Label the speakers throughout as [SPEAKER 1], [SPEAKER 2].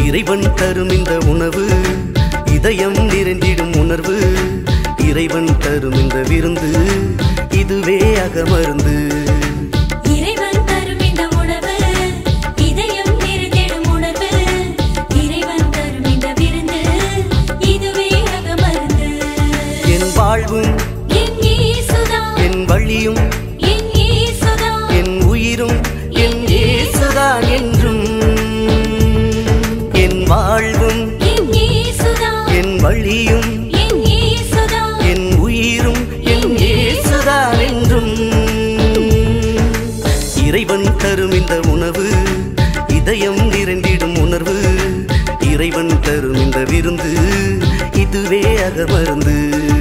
[SPEAKER 1] இறைவன் தரும் இந்த உணவு இதயம் நிறைந்திடும் உணர்வு இறைவன் தரும் இந்த விருந்து இதுவே அகமருந்து
[SPEAKER 2] இறைவன் தரும் இந்த உணவு இதயம் நிறைந்திடும் உணர்வு இறைவன் தரும் இந்த விருந்து இதுவே அகமருந்து
[SPEAKER 1] என் வாழ்வும்
[SPEAKER 2] என் இயேசுதான்
[SPEAKER 1] என் வழியும்
[SPEAKER 2] என் இயேசுதான்
[SPEAKER 1] என் உயிரும் என் இயேசுதான் என்றும் என் வாழ்வும்
[SPEAKER 2] என் இயேசுதான்
[SPEAKER 1] என் வழியும்
[SPEAKER 2] என் இயேசுதான்
[SPEAKER 1] என் உயிரும் என் இயேசுதான் என்றும் இறைவன் தரும் இந்த உணவு இதயம் நிறைந்திடும் உணர்வு இறைவன் தரும் இந்த விருந்து இதுவே அகமருந்து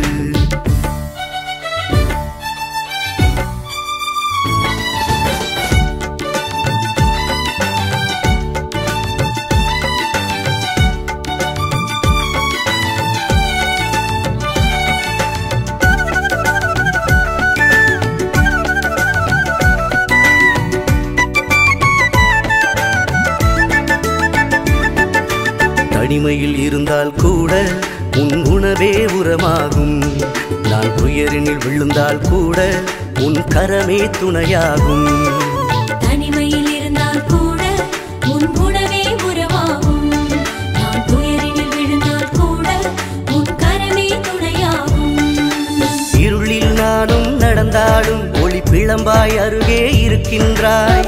[SPEAKER 1] தனிமையில் இருந்தால் கூட உன் உணவே உரமாகும் நான் துயரினில் விழுந்தால் கூட உன் கரமே துணையாகும்
[SPEAKER 2] தனிமையில் இருந்தால் கூட உன் உணவே உறவாகும் நான் துயரினில் விழுந்தால் கூட உன் கரமே துணையாகும்
[SPEAKER 1] இருளில் நானும் நடந்தாலும் ஒளி பிளம்பாய் அருகே இருக்கின்றாய்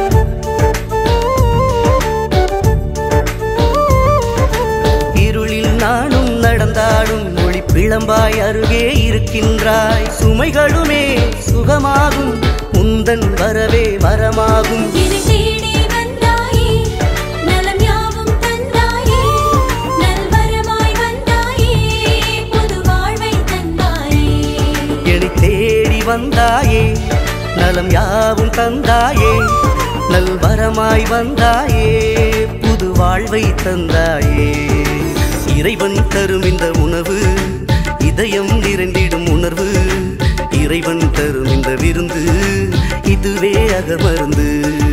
[SPEAKER 1] இருளில் நானும் நடந்தாலும் ஒளி பிளம்பாய் அருகே இருக்கின்றாய் சுமைகளுமே சுகமாகும் உந்தன் வரவே வரமாகும்
[SPEAKER 2] என்னை தேடி வந்தாயே நலம் யாவும் தந்தாயே நல்வரமாய் வந்தாயே புது வாழ்வை தந்தாயே
[SPEAKER 1] என்னை தேடி வந்தாயே நலம் யாவும் தந்தாயே நல்வரமாய் வந்தாயே புது வாழ்வை தந்தாயே இறைவன் தரும் இந்த உணவு இதயம் நிறைந்திடும் உணர்வு இறைவன் தரும் இந்த விருந்து இதுவே அகமருந்து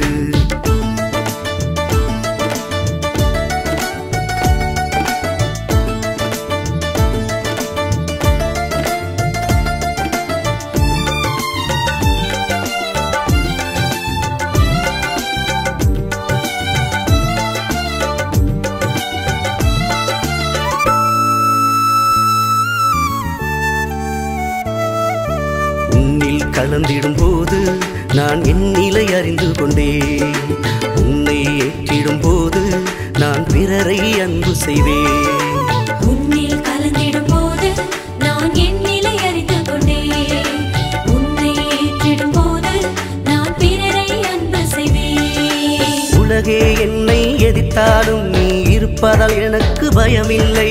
[SPEAKER 1] உன்னில் கலந்திடும் போது நான் என் நிலை அறிந்து கொண்டேன் உன்னை ஏற்றிடும் போது நான் பிறரை அன்பு செய்வேன்
[SPEAKER 2] உன்னில் கலந்திடும் போது நான் என் நிலை அறிந்து கொண்டேன் உன்னை ஏற்றிடும் போது நான் பிறரை அன்பு செய்வேன்
[SPEAKER 1] உலகே என்னை எதிர்த்தாலும் நீ இருப்பதால் எனக்கு பயமில்லை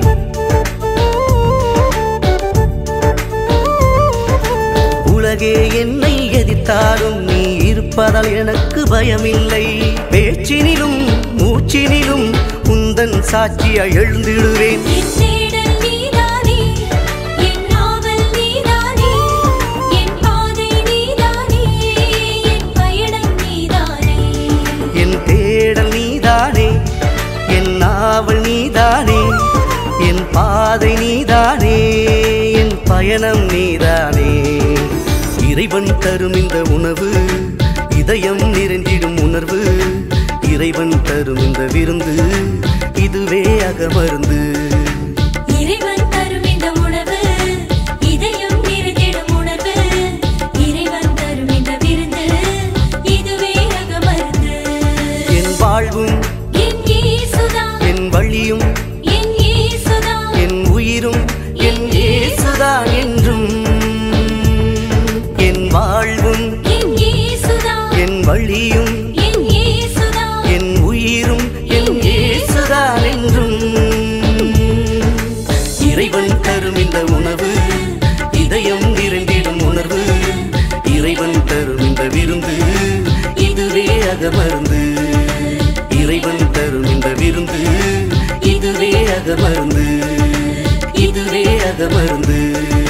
[SPEAKER 1] உலகே என்னை எதிர்த்தாலும் நீ இருப்பதால் எனக்கு பயமில்லை பேச்சினிலும் மூச்சினிலும் உந்தன் சாட்சியாய் எழுந்திடுவேன்
[SPEAKER 2] என் தேடல் நீதானே என் நாவல் நீதானே என் பாதை நீதானே என் பயணம் நீதானே
[SPEAKER 1] என் தேடல் நீதானே என் நாவல் நீதானே என் பாதை நீதானே என் பயணம் நீதானே இறைவன் தரும் இந்த உணவு இதயம் நிறைந்திடும் உணர்வு இறைவன் தரும் இந்த விருந்து இதுவே அகமருந்து
[SPEAKER 2] இறைவன் தரும் இந்த உணவு இதயம் நிறைந்திடும் உணர்வு இறைவன் தரும் இந்த விருந்து இதுவே அகமருந்து
[SPEAKER 1] என் வாழ்வும்
[SPEAKER 2] என் இயேசுதான்
[SPEAKER 1] என் வழியும்
[SPEAKER 2] என் இயேசுதான்
[SPEAKER 1] என் உயிரும் என் இயேசுதான் என்றும் என் வாழ்வும்
[SPEAKER 2] என் இயேசுதான்
[SPEAKER 1] என் வழியும்
[SPEAKER 2] என் இயேசுதான்
[SPEAKER 1] என் உயிரும் என் இயேசுதான் என்றும் இறைவன் தரும் இந்த உணவு இதயம் நிறைந்திடும் உணர்வு இறைவன் தரும் இந்த விருந்து இதுவே அகமருந்து இறைவன் தரும் இந்த விருந்து இதுவே அகமருந்து இதுவே அகமருந்து